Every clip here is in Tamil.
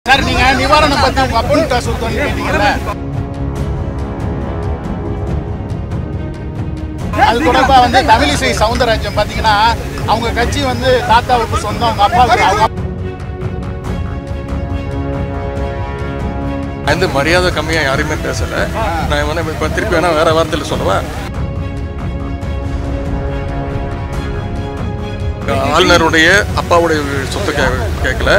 சார் நீங்க நிவாரணம் பத்தி உங்க அப்பன் காசு கொடுத்தோன்னு கேட்டீங்கல்ல அது தொடர்பா வந்து தமிழிசை சவுந்தரராஜன் பாத்தீங்கன்னா அவங்க கட்சி வந்து தாத்தாவுக்கு சொந்தம் அவங்க அப்பாவுக்கு அவங்க அப்பா- வந்து மரியாதை கம்மியாக யாரையுமே பேசலை நான் வந்து இப்போ திருப்பி வேணா வேற வார்த்தையில் சொல்லவா ஆளுநருடைய அப்பாவுடைய சொத்து கே கேட்கல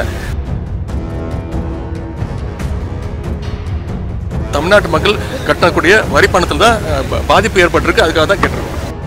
தமிழ்நாட்டு மக்கள் கட்டக்கூடிய வரி பணத்தில் தான் அஹ், பா- பாதிப்பு ஏற்பட்டிருக்கு அதுக்காக தான் கேட்டிருக்கோம்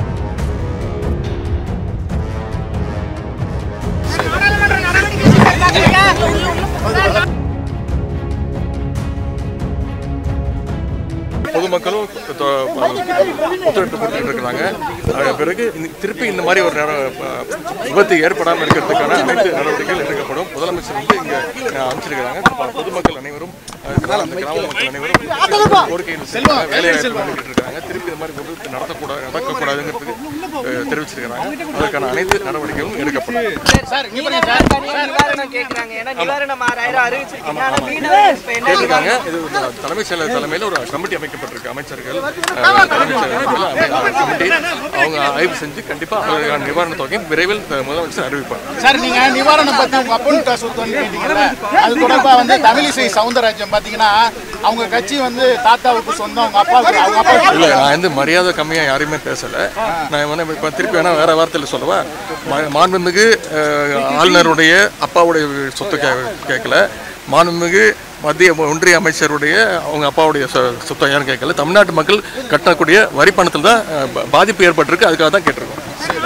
பொதுமக்களும் தொ- ஒத்துழைப்பு கொடுத்துட்டு இருக்கிறாங்க அதன் பிறகு இந்த- திருப்பி இந்த மாதிரி ஒரு நட- ப- விபத்து ஏற்படாமல் இருக்கிறதுக்கான அனைத்து நடவடிக்கைகள் எடுக்கப்படும் முதலமைச்சர் வந்து இங்கே அமைச்சிருக்கிறாங்க ப- பொதுமக்கள் அனைவரும் அதனால அந்த கிராம மக்கள் அனைவரும் கோரிக்கையில் செல்வாங்க வேலைவாய்ப்பு பண்ணிட்டு இருக்காங்க திருப்பி இந்த மாதிரி விபத்து நடத்தக்கூடாது நடக்கக்கூடாதுங்கிறதுக்கு அஹ், தெரிவிச்சிருக்கிறாங்க அதற்கான அனைத்து நடவடிக்கைகளும் எடுக்கப்படும் சார் இங்க பாருங்க சார் தனியா நிவாரணம் கேக்குறாங்க ஏன்னா நிவாரணம் ஆறாயிரம் அறிவிச்சிருக்கீங்க ஆனா மீனவர்கள் இப்ப என்ன கேட்டிருக்காங்க இது ஒரு தலைமைச் செயலர் தலைமையில் ஒரு கமிட்டி அமைக்கப்பட்டிருக்கு அமைச்சர்கள் அஹ், தலைமைச் செயலர் தலைமையில் அமை- அமை- கமிட்டி அவங்க ஆய்வு செஞ்சு கண்டிப்பா அதற்கான நிவாரண தொகையை விரைவில் அஹ், முதலமைச்சர் அறிவிப்பார் சார் நீங்க நிவாரணம் பத்தி உங்க அப்பன் காசு கொடுத்தோன்னு கேட்டீங்கல்ல அது தொடர்பா வந்து தமிழிசை சவுந்தரராஜன் பாத்தீங்கன்னா அவங்க கட்சி வந்து தாத்தாவுக்கு சொந்தம் அவங்க அப்பாவுக்கு அவங்க அப்பாவுக்கு இல்ல நான் வந்து மரியாதை கம்மியாக யாரையுமே பேசலை நான் வந்து இப்போ திருப்பி வேணா வேற வார்த்தையில் சொல்லவா மா- மாண்புமிகு அஹ், ஆளுநருடைய அப்பாவுடைய சொத்து கே கேட்கல மாண்புமிகு மத்திய ஒன்றிய அமைச்சருடைய அவங்க அப்பாவுடைய சொ- சொத்தை யாரும் கேட்கல தமிழ்நாட்டு மக்கள் கட்டக்கூடிய வரி பணத்தில் தான் அஹ், பா- பாதிப்பு ஏற்பட்டிருக்கு அதுக்காக தான் கேட்டிருக்கோம்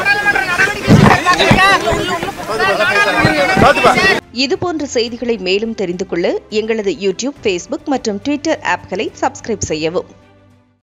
இதுபோன்ற செய்திகளை மேலும் தெரிந்து கொள்ள எங்களது யூடியூப் ஃபேஸ்புக் மற்றும் ட்விட்டர் ஆப்களை சப்ஸ்கிரைப் செய்யவும்